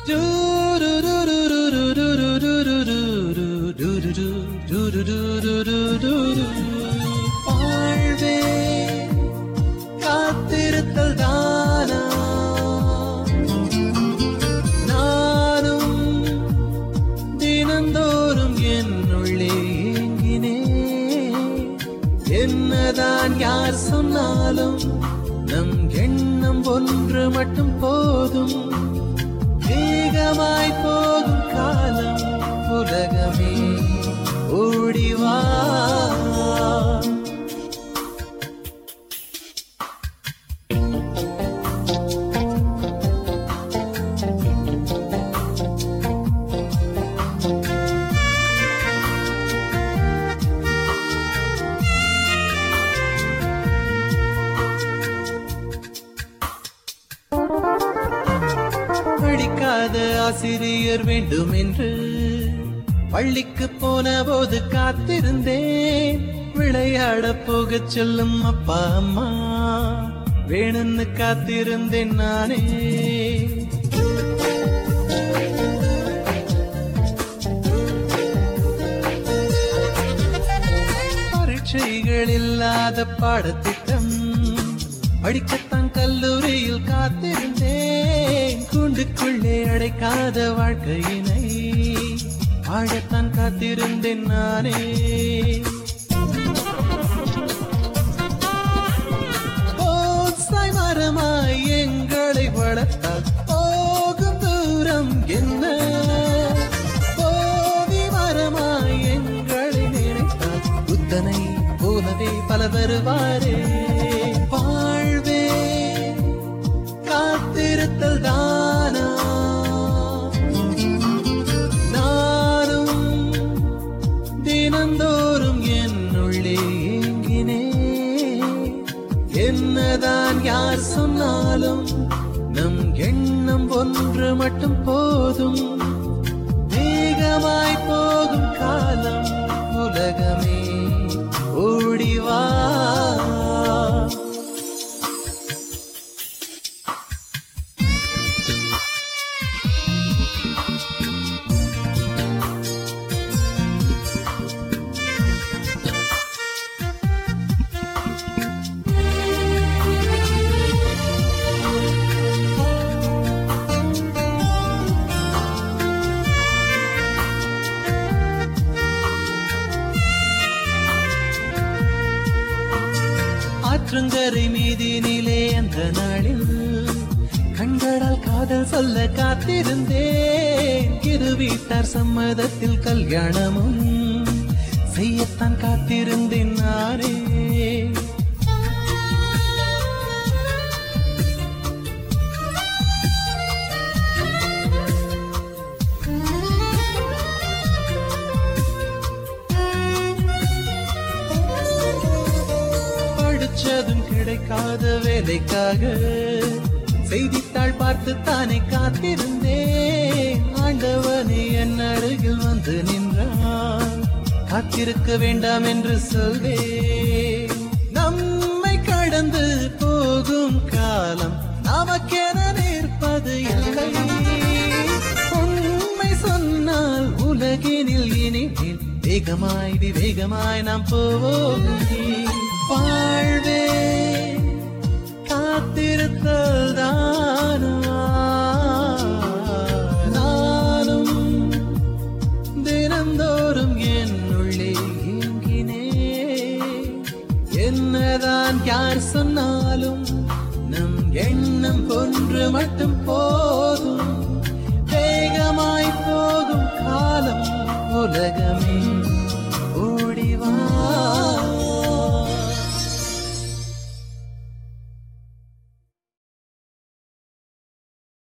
வாழ்வே காத்திருத்தல் தானா நானும் தினந்தோறும் என்னுள்ளே ஏங்கினேன் என்னதான் யார் சொன்னாலும் நம் எண்ணம் ஒன்று மட்டும் போதும் வேகமாய் போகும் காலம் உலகமே ஓடிவா படிக்காத ஆசிரியர் வேண்டும் என்று பள்ளிக்கு போன போது காத்திருந்தேன் விளையாட போகச் சொல்லும் அப்பா அம்மா வேணும்னு காத்திருந்தேன் நானே பரீட்சைகள் இல்லாத பாடத்திட்டம் படிக்கத்தான் கல்லூரியில் காத்திருந்தேன் கூண்டுக்குள்ளே அடைக்காத வாழ்க்கையினை வாழத்தான் காத்திருந்தேன் நானே போன்சாய் மரமாய் எங்களை வளர்த்தால் போகும் தூரம் என்ன போதி மரமாய் எங்களை நினைத்தால் புத்தனை போலவே பல வருவாரே வாழ்வே காத்திருத்தல் தானா நானும் தினந்தோறும் என்னுள்ளே ஏங்கினேன் என்னதான் யார் சொன்னாலும் நம் எண்ணம் ஒன்று மட்டும் போதும் வேகமாய் போகும் காலம் உலகமே ஓடிவா ஆற்றங்கரை மீதினிலே அந்த நாளில் கண்களால் காதல் சொல்ல காத்திருந்தேன் இரு வீட்டார் சம்மதத்தில் கல்யாணமும் செய்யத்தான் காத்திருந்தேன் நானே படிச்சதும் கிடைக்காத வேலைக்காக செய்தித்தாள் பார்த்து தானே காத்திருந்தேன் ஆண்டவனே என் அருகில் வந்து நின்றான் காத்திருக்க வேண்டாம் என்று சொல்வேன் நம்மை கடந்து போகும் காலம் நமக்கென நிற்பது இல்லை உண்மை சொன்னால் உலகினில் இனிமேல் வேகமாய் விவேகமாய் நாம் போவோம் வாழ்வே காத்திருத்தல் தானா நானும் தினந்தோறும் என்னுள்ளே ஏங்கினேன் என்னதான் யார் சொன்னாலும் நம் எண்ணம் ஒன்று மட்டும் போதும் வேகமாய் போகும் காலம் உலகமே